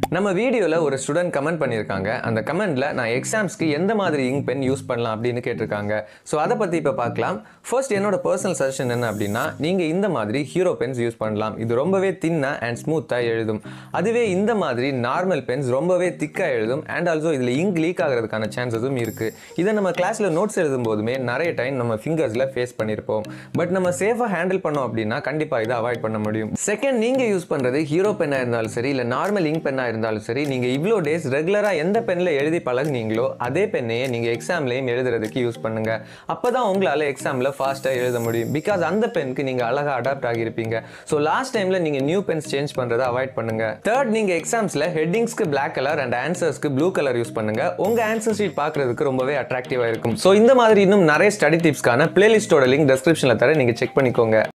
நம்ம வீடியோவில் ஒரு ஸ்டூடெண்ட் கமெண்ட் பண்ணியிருக்காங்க அந்த கமெண்ட்ல நான் எக்ஸாம்ஸ்க்கு எந்த மாதிரி இங்க் பென் யூஸ் பண்ணலாம் அப்படின்னு கேட்டிருக்காங்க ஸோ அதை பற்றி இப்போ பார்க்கலாம் ஃபர்ஸ்ட் என்னோட பர்சனல் சஜஷன் என்ன அப்படின்னா நீங்கள் இந்த மாதிரி ஹீரோ பென்ஸ் யூஸ் பண்ணலாம் இது ரொம்பவே தின்னா அண்ட் ஸ்மூத்தாக எழுதும் அதுவே இந்த மாதிரி நார்மல் பென்ஸ் ரொம்பவே திக்காக எழுதும் அண்ட் ஆல்சோ இதில் இங்க் லீக் ஆகிறதுக்கான சான்சஸும் இருக்குது இதை நம்ம கிளாஸில் நோட்ஸ் எழுதும் போதுமே நிறைய டைம் நம்ம ஃபிங்கர்ஸில் ஃபேஸ் பண்ணியிருப்போம் பட் நம்ம சேஃபாக ஹேண்டில் பண்ணோம் அப்படின்னா கண்டிப்பாக இதை அவாய்ட் பண்ண முடியும் செகண்ட் நீங்கள் யூஸ் பண்ணுறது ஹீரோ பென்னாக இருந்தாலும் சரி இல்லை நார்மல் இங்க் பென்னாக இருந்தாலும் சரி நீங்கள் இவ்வளோ டேஸ் ரெகுலராக எந்த பென்னில் எழுதி பழகுனீங்களோ அதே பெண்ணையே நீங்கள் எக்ஸாம்லேயும் எழுதுறதுக்கு யூஸ் பண்ணுங்க அப்போ தான் உங்களால் எக்ஸாமில் ஃபாஸ்ட்டாக எழுத முடியும் பிகாஸ் அந்த பெனுக்கு நீங்கள் அழகாக அடாப்ட் ஆகியிருப்பீங்க ஸோ லாஸ்ட் டைமில் நீங்கள் நியூ பென்ஸ் சேஞ்ச் பண்ணுறதை அவாய்ட் பண்ணுங்க தேர்ட் நீங்கள் எக்ஸாம்ஸில் ஹெட்டிங்ஸ்க்கு பிளாக் கலர் அண்ட் ஆன்சர்ஸ்க்கு ப்ளூ கலர் யூஸ் பண்ணுங்க உங்கள் ஆன்சர் ஷீட் பார்க்குறதுக்கு ரொம்பவே அட்ராக்டிவாக இருக்கும் ஸோ இந்த மாதிரி இன்னும் நிறைய ஸ்டடி டிப்ஸ்க்கான பிளேலிஸ்டோட லிங்க் டெஸ்கிரிப்ஷனில் தர நீங்கள் செக் பண்ணிக்கோங்க